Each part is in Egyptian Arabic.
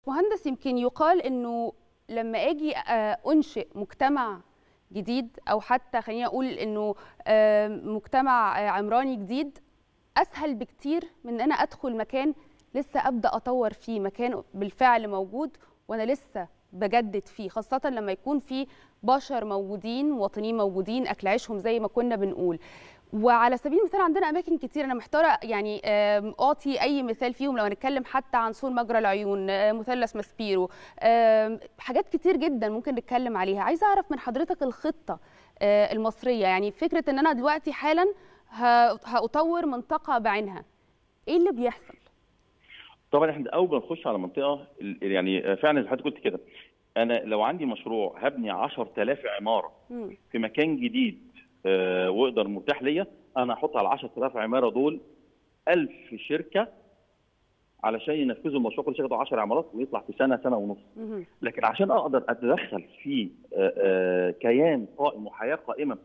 مهندس يمكن يقال انه لما اجي انشئ مجتمع جديد او حتى خليني اقول انه مجتمع عمراني جديد اسهل بكتير من ان انا ادخل مكان لسه ابدا اطور فيه مكان بالفعل موجود وانا لسه بجدد فيه خاصه لما يكون في بشر موجودين مواطنين موجودين اكل عيشهم زي ما كنا بنقول وعلى سبيل المثال عندنا اماكن كتير انا محتاره يعني اعطي اي مثال فيهم لو هنتكلم حتى عن سور مجرى العيون مثلث ماسبيرو حاجات كتير جدا ممكن نتكلم عليها عايزه اعرف من حضرتك الخطه المصريه يعني فكره ان انا دلوقتي حالا هاطور منطقه بعينها ايه اللي بيحصل طبعا احنا اول ما نخش على منطقه يعني فعلا زي حضرتك قلت كده انا لو عندي مشروع هبني 10000 عماره في مكان جديد أه واقدر متاح ليا انا هحط على 10000 عماره دول 1000 شركه علشان ينفذوا المشروع كل شركه 10 عمارات ويطلع في سنه سنه ونص لكن عشان اقدر اتدخل في أه أه كيان قائم وحياه قائمه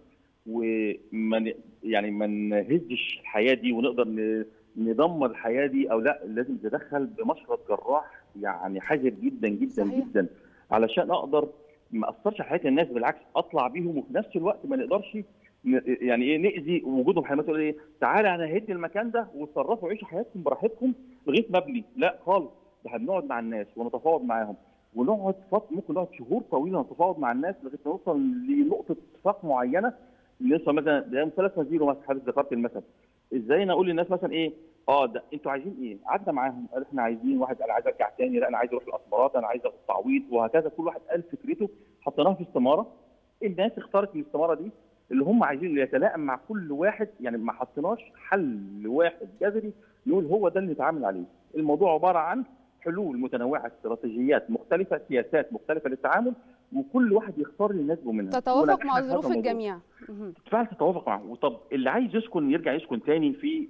ومن يعني ما نهزش الحياه دي ونقدر ندمر الحياه دي او لا لازم نتدخل بمشرط جراح يعني حذر جدا جدا صحيح. جدا علشان اقدر ما اثرش على حياه الناس بالعكس اطلع بيهم وفي نفس الوقت ما نقدرش يعني ايه ناذي وجودهم حياه تقول ايه تعالى انا هدي المكان ده وتصرفوا عيشوا حياتكم براحتكم لغايه ما ابني لا خالص ده هنقعد مع الناس ونتفاوض معاهم ونقعد فتره ممكن نقعد شهور طويله نتفاوض مع الناس لغايه ما نوصل لنقطه اتفاق معينه لسه مثلا ده مثلث مزيرو مثلا حضرتك ذكرت المثل ازاي انا اقول للناس مثلا ايه اه ده انتوا عايزين ايه؟ قعدنا معاهم قال احنا عايزين واحد قال عايز ارجع تاني لا انا عايز اروح الاسمرات انا عايز اخد تعويض وهكذا كل واحد قال فكرته حطيناها في استماره الناس اختارت من الاستماره دي اللي هم عايزين اللي يتلائم مع كل واحد يعني ما حطيناش حل واحد جذري نقول هو ده اللي نتعامل عليه الموضوع عباره عن حلول متنوعه استراتيجيات مختلفه سياسات مختلفه للتعامل وكل واحد يختار اللي يناسبه منها تتوافق مع ظروف الجميع فعلا تتوافق معه طب اللي عايز يسكن يرجع يسكن تاني في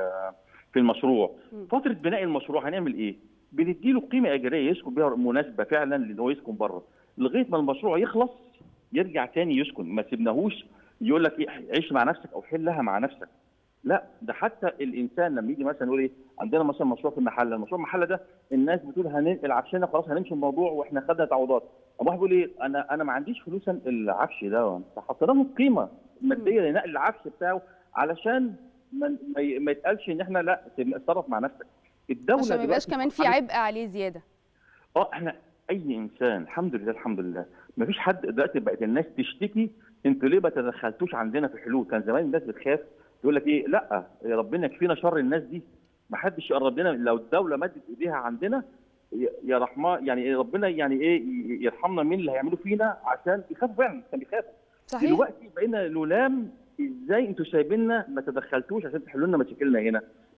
في المشروع فتره بناء المشروع هنعمل ايه بنديله قيمه ايجاريه يسكن بها مناسبه فعلا لان هو يسكن بره لغايه ما المشروع يخلص يرجع تاني يسكن ما سيبناهوش يقول لك ايه عيش مع نفسك او حلها مع نفسك لا ده حتى الانسان لما يجي مثلا يقول ايه عندنا مثلا مشروع في المحله المشروع المحله ده الناس بتقول هننقل عفشنا خلاص هنمشي الموضوع واحنا خدنا تعويضات ابو واحد بيقول ايه انا انا ما عنديش فلوس انقل العفش ده فحطينا له قيمه ماديه لنقل العفش بتاعه علشان ما, ما يتقالش ان احنا لا اتصرف مع نفسك الدوله عشان ما يبقاش كمان في عبء عليه زياده اه احنا اي انسان الحمد لله الحمد لله ما فيش حد دلوقتي بقت الناس تشتكي انتوا ليه ما تدخلتوش عندنا في حلول كان زمان الناس بتخاف يقول لك ايه لا يا ربنا يكفينا شر الناس دي ما حدش يقرب لنا لو الدوله مدت ايديها عندنا يا رحمه يعني ربنا يعني ايه يرحمنا من اللي هيعملوا فينا عشان بيخافوا فعلا كانوا بيخافوا صحيح دلوقتي بقينا نلام ازاي انتوا سايبيننا ما تدخلتوش عشان تحلوا لنا مشاكلنا هنا